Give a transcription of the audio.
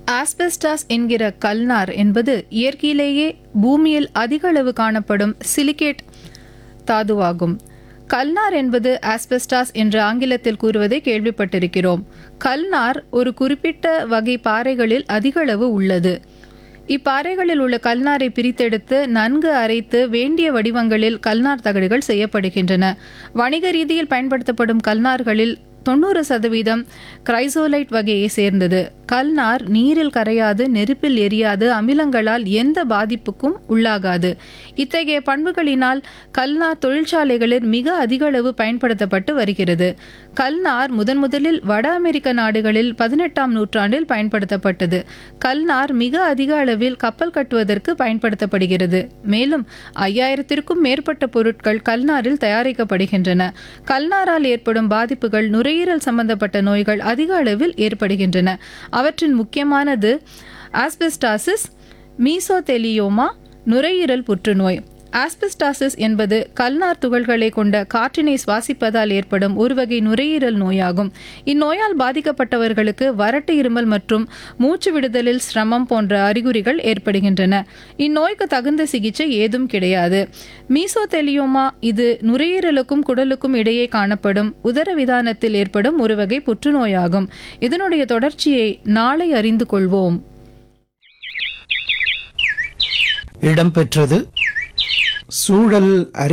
asbestos என்கிற கல்நார் என்பது இயற்கையிலேயே பூமியில் அதிக அளவு காணப்படும் சிலிகேட் தாதுவாகும் கல்நார் என்பது ஆஸ்பெஸ்டாஸ் என்று ஆங்கிலத்தில் கூறுவதை கேள்விப்பட்டிருக்கிறோம் கல்நார் ஒரு குறிப்பிட்ட வகை பாறைகளில் அதிக அளவு உள்ளது இப்பாறைகளில் உள்ள கல்நாரை பிரித்தெடுத்து நன்கு அரைத்து வேண்டிய வடிவங்களில் கல்நார் தகடுகள் செய்யப்படுகின்றன வணிக ரீதியில் பயன்படுத்தப்படும் கல்நார்களில் தொண்ணூறு சதவீதம் கிரைசோலைட் வகையை சேர்ந்தது கல்நார் நீரில் கரையாது நெருப்பில் எரியாது அமிலங்களால் எந்த பாதிப்புக்கும் உள்ளாகாது இத்தகைய பண்புகளினால் கல்நார் தொழிற்சாலைகளில் மிக அதிக அளவு பயன்படுத்தப்பட்டு வருகிறது கல்நார் முதன் முதலில் வட அமெரிக்க நாடுகளில் பதினெட்டாம் நூற்றாண்டில் பயன்படுத்தப்பட்டது கல்நார் மிக அதிக அளவில் கப்பல் கட்டுவதற்கு பயன்படுத்தப்படுகிறது மேலும் ஐயாயிரத்திற்கும் மேற்பட்ட பொருட்கள் கல்நாரில் தயாரிக்கப்படுகின்றன கல்நாரால் ஏற்படும் பாதிப்புகள் நுரையீரல் சம்பந்தப்பட்ட நோய்கள் அதிக அளவில் ஏற்படுகின்றன அவற்றின் முக்கியமானது ஆஸ்பெஸ்டாசிஸ் மீசோதெலியோமா நுரையீரல் புற்றுநோய் ஆஸ்பெஸ்டாசிஸ் என்பது கல்நார் துகள்களை கொண்ட காற்றினை சுவாசிப்பதால் ஏற்படும் ஒரு வகை நுரையீரல் நோயாகும் இந்நோயால் பாதிக்கப்பட்டவர்களுக்கு வறட்டு இருமல் மற்றும் மூச்சு விடுதலில் சிரமம் போன்ற அறிகுறிகள் ஏற்படுகின்றன இந்நோய்க்கு தகுந்த சிகிச்சை ஏதும் கிடையாது மீசோதெலியோமா இது நுரையீரலுக்கும் குடலுக்கும் இடையே காணப்படும் உதரவிதானத்தில் ஏற்படும் ஒரு வகை புற்றுநோயாகும் இதனுடைய தொடர்ச்சியை நாளை அறிந்து கொள்வோம் இடம்பெற்றது சூழல் அறி